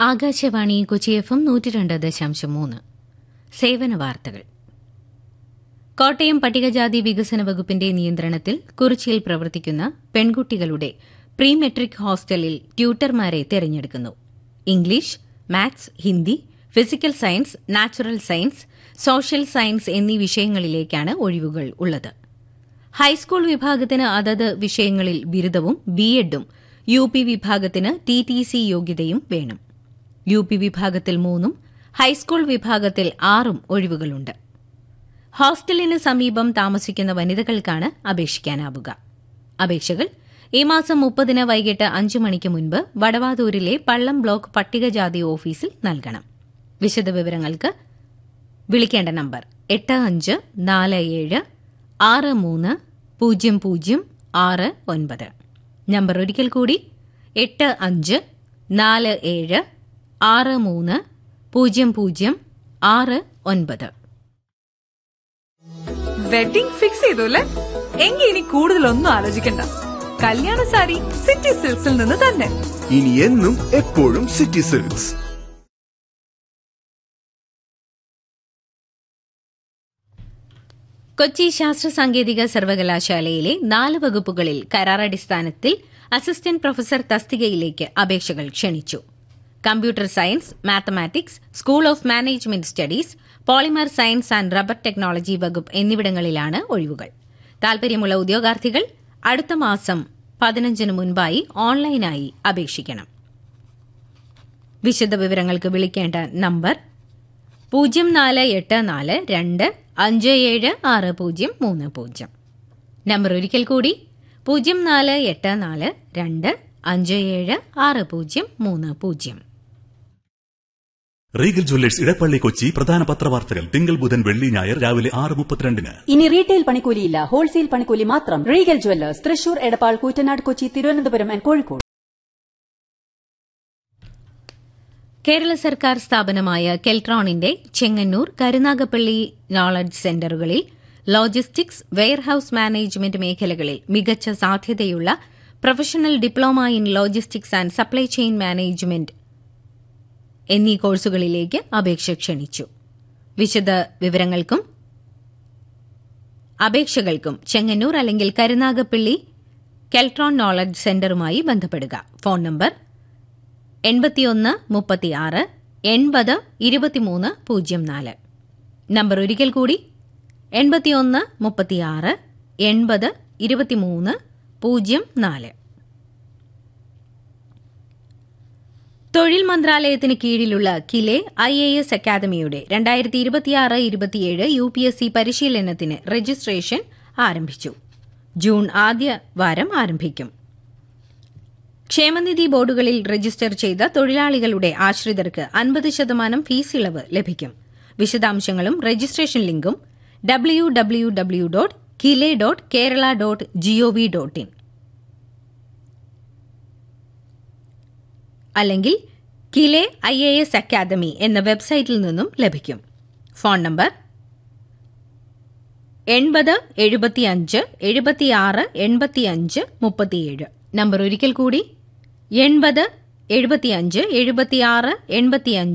Akashvani Kochi F M നൂറ്റി രണ്ട് ദശാംശം മൂന്ന് സേവന വാർത്തകൾ കോട്ടയം പട്ടികജാതി വികസന വകുപ്പിന്റെ നിയന്ത്രണത്തിൽ കുറിച്ചിയിൽ പ്രവർത്തിക്കുന്ന പെൺകുട്ടികളുടെ പ്രീ മെട്രിക് ഹോസ്റ്റലിൽ ട്യൂട്ടർമാരെ തെരഞ്ഞെടുക്കുന്നു English maths Hindi physical science natural science social science എന്നീ വിഷയങ്ങളിലേക്കാണ് ഒഴിവുകൾ ഉള്ളത് ഹൈസ്കൂൾ വിഭാഗത്തിന് അതത് വിഷയങ്ങളിൽ ബിരുദവും ബിഎഡും യു പി വിഭാഗത്തിന് ടി ടി സി യോഗ്യതയും വേണം യു പി വിഭാഗത്തിൽ മൂന്നും ഹൈസ്കൂൾ വിഭാഗത്തിൽ ആറും ഒഴിവുകളുണ്ട് ഹോസ്റ്റലിന് സമീപം താമസിക്കുന്ന വനിതകൾക്കാണ് അപേക്ഷിക്കാനാവുക അപേക്ഷകൾ ഈ മാസം മുപ്പതിന് വൈകിട്ട് അഞ്ചു മണിക്ക് മുൻപ് വടവാതൂരിലെ പള്ളം ബ്ലോക്ക് പട്ടികജാതി ഓഫീസിൽ നൽകണം വിശദവിവരങ്ങൾക്ക് വിളിക്കേണ്ട നമ്പർ എട്ട് അഞ്ച് നാല് ഏഴ് ആറ് മൂന്ന് പൂജ്യം പൂജ്യം ആറ് ഒൻപത് നമ്പർ ഒരിക്കൽ കൂടി എട്ട് അഞ്ച് നാല് ഏഴ് ആറ് മൂന്ന് പൂജ്യം പൂജ്യം ആറ് ഒൻപത് വെഡിംഗ് ഫിക്സ് ചെയ്തു അല്ലേ എങ്കിൽ ഇനി കൂടുതലൊന്നും ആലോചിക്കണ്ട കല്യാണ സാരി സിറ്റി സിൽക്സിൽ നിന്ന് തന്നെ ഇനി എന്നും എപ്പോഴും സിറ്റി സിൽക്സ് കൊച്ചി ശാസ്ത്ര സാങ്കേതിക സർവകലാശാലയിലെ നാല് വകുപ്പുകളിൽ കരാറടിസ്ഥാനത്തിൽ അസിസ്റ്റന്റ് പ്രൊഫസർ തസ്തികയിലേക്ക് അപേക്ഷകൾ ക്ഷണിച്ചു computer science mathematics school of management studies polymer science and rubber technology വകുപ്പ് എന്നിവിടങ്ങളിലാണ് ഒഴിവുകൾ താൽപര്യമുള്ള ഉദ്യോഗാർത്ഥികൾ അടുത്ത മാസം പതിനഞ്ചിന് മുൻപായി ഓൺലൈനായി അപേക്ഷിക്കണം വിശദവിവരങ്ങൾക്ക് വിളിക്കേണ്ട നമ്പർ പൂജ്യം നാല് എട്ട് നാല് രണ്ട് അഞ്ച് ഏഴ് ആറ് പൂജ്യം മൂന്ന് പൂജ്യം നമ്പർ ഒരിക്കൽ കൂടി പൂജ്യം നാല് എട്ട് നാല് രണ്ട് അഞ്ച് ഏഴ് ആറ് പൂജ്യം മൂന്ന് പൂജ്യം റീഗൽ ജ്വല്ലേഴ്സ് ഇടപ്പള്ളി കൊച്ചി പ്രധാന പത്രവാർത്തകൾ തിങ്കൾ ബുധൻ വെള്ളി ഞായർ രാവിലെ ആറ് മുപ്പത്തിരണ്ടിന് ഇനി റീറ്റെയിൽ പണിക്കൂലിയില്ല ഹോൾസെയിൽ പണിക്കൂലി മാത്രം Regal Jewellers Thrissur Edappal Koottanad Kochi Thiruvananthapuram and Kozhikode Kerala സർക്കാർ സ്ഥാപനമായ കെൽട്രോണിന്റെ ചെങ്ങന്നൂർ കരുനാഗപ്പള്ളി നോളജ് സെന്ററുകളിൽ ലോജിസ്റ്റിക്സ് വെയർഹൌസ് മാനേജ്മെന്റ് മേഖലകളിൽ മികച്ച സാധ്യതയുള്ള professional diploma in logistics and supply chain management എന്നീ കോഴ്സുകളിലേക്ക് അപേക്ഷ ക്ഷണിച്ചു വിശദ വിവരങ്ങൾക്കും അപേക്ഷകൾക്കും ചെങ്ങന്നൂർ അല്ലെങ്കിൽ കരുനാഗപ്പള്ളി കെൽട്രോൺ നോളജ് സെന്ററുമായി ബന്ധപ്പെടുക ഫോൺ നമ്പർ എൺപത്തിയൊന്ന് മുപ്പത്തിയാറ് എൺപത് ഇരുപത്തിമൂന്ന് പൂജ്യം നാല് നമ്പർ ഒരിക്കൽ കൂടി എൺപത്തിയൊന്ന് മുപ്പത്തിയാറ് എൺപത് ഇരുപത്തിമൂന്ന് പൂജ്യം നാല് തൊഴിൽ മന്ത്രാലയത്തിന് കീഴിലുള്ള കിലെ ഐ എ എസ് അക്കാദമിയുടെ രണ്ടായിരത്തി ഇരുപത്തിയാറ് ഇരുപത്തിയേഴ് യു പി എസ് സി പരിശീലനത്തിന് രജിസ്ട്രേഷൻ ആരംഭിച്ചു ജൂൺ ആദ്യ വാരം ആരംഭിക്കും ക്ഷേമനിധി ബോർഡുകളിൽ രജിസ്റ്റർ ചെയ്ത തൊഴിലാളികളുടെ ആശ്രിതർക്ക് അൻപത് ശതമാനം ഫീസ് ഇളവ് ലഭിക്കും വിശദാംശങ്ങളും രജിസ്ട്രേഷൻ ലിങ്കും W W W dot KILE dot Kerala dot G O V dot in അല്ലെങ്കിൽ KILE I A S academy എന്ന വെബ്സൈറ്റിൽ നിന്നും ലഭിക്കും ഫോൺ നമ്പർ എൺപത് എഴുപത്തിയഞ്ച് എഴുപത്തിയാറ് എൺപത്തിയഞ്ച് മുപ്പത്തിയേഴ് നമ്പർ ഒരിക്കൽ കൂടി എൺപത് എഴുപത്തിയഞ്ച് എഴുപത്തിയാറ് എൺപത്തിയഞ്ച്